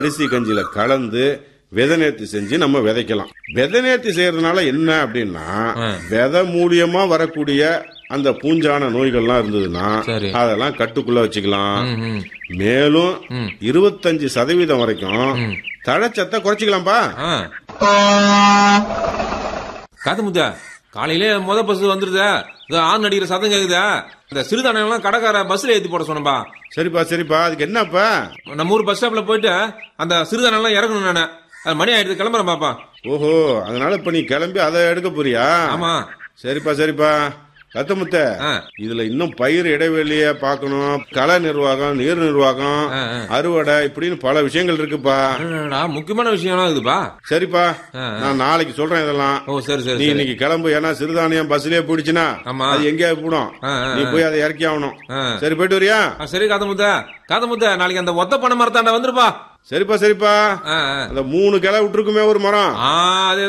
அரிசி கஞ்சியில கலந்து விதை நேர்த்தி செஞ்சு நம்ம விதைக்கலாம் விதை நேர்த்தி செய்யறதுனால என்ன அப்படின்னா ஆ. விதை மூலியமா வரக்கூடிய அந்த பூஞ்சான நோய்கள்லாம் இருந்ததுன்னா சரி. அதெல்லாம் கட்டுக்குள்ள வச்சுக்கலாம் ம், ம். மேலும் ம். இருபத்தஞ்சு சதவீதம் வரைக்கும் ம். தழைச்சத்தை குறைச்சிக்கலாம்ப்பா ஆ. காத்து முத்தா காலையிலே முத பஸ் வந்துருதா இது ஆண் அடிக்கிற சத்தம் கேக்குதா இந்த சிறுதானியம் எல்லாம் கடைக்கார பஸ்ல ஏத்தி போட சொன்னப்பா சரிப்பா சரிப்பா அதுக்கு என்னப்பா நம்ம ஊர் பஸ் ஸ்டாப்ல போயிட்டு அந்த சிறுதானியம் எல்லாம் இறங்கணும் நானு அது மணி ஆயிடுது கிளம்புறேன் பாப்பா ஓஹோ அதனால இப்ப நீ கிளம்பி அதை எடுக்க போறியா ஆமா சரிப்பா சரிப்பா கத்தமுத்த ஆ. இதுல இன்னும் பயிர் இடைவெளிய பார்க்கணும் கள நிர்வாகம் நீர் நிர்வாகம் ஆ, ஆ. அறுவடை இப்படின்னு பல விஷயங்கள் இருக்குப்பா அடடடா, முக்கியமான விஷயம்லாம் இருக்குதுப்பா சரிப்பா ஆ, ஆ. நான் நாளைக்கு சொல்றேன் இதெல்லாம் ஓ சரி சரி நீ சரி இன்னைக்கு கிளம்பு ஏன்னா சிறுதானியம் பஸ்லயே போயிடுச்சுன்னா ஆமா. அது எங்கேயாவது போடும் ஆ, ஆ, நீ போய் அதை இறக்கி ஆகணும் ஆ. சரி போயிட்டு வரியா ஆ, சரி காத்த முத்த காத்த முத்த நாளைக்கு அந்த ஒத்த பண்ண மரத்தாண்ட வந்துருப்பா சரிப்பா சரிப்பா ஆ, ஆ. அந்த மூணு கிளை விட்டுருக்குமே ஒரு மரம் ஆ அதே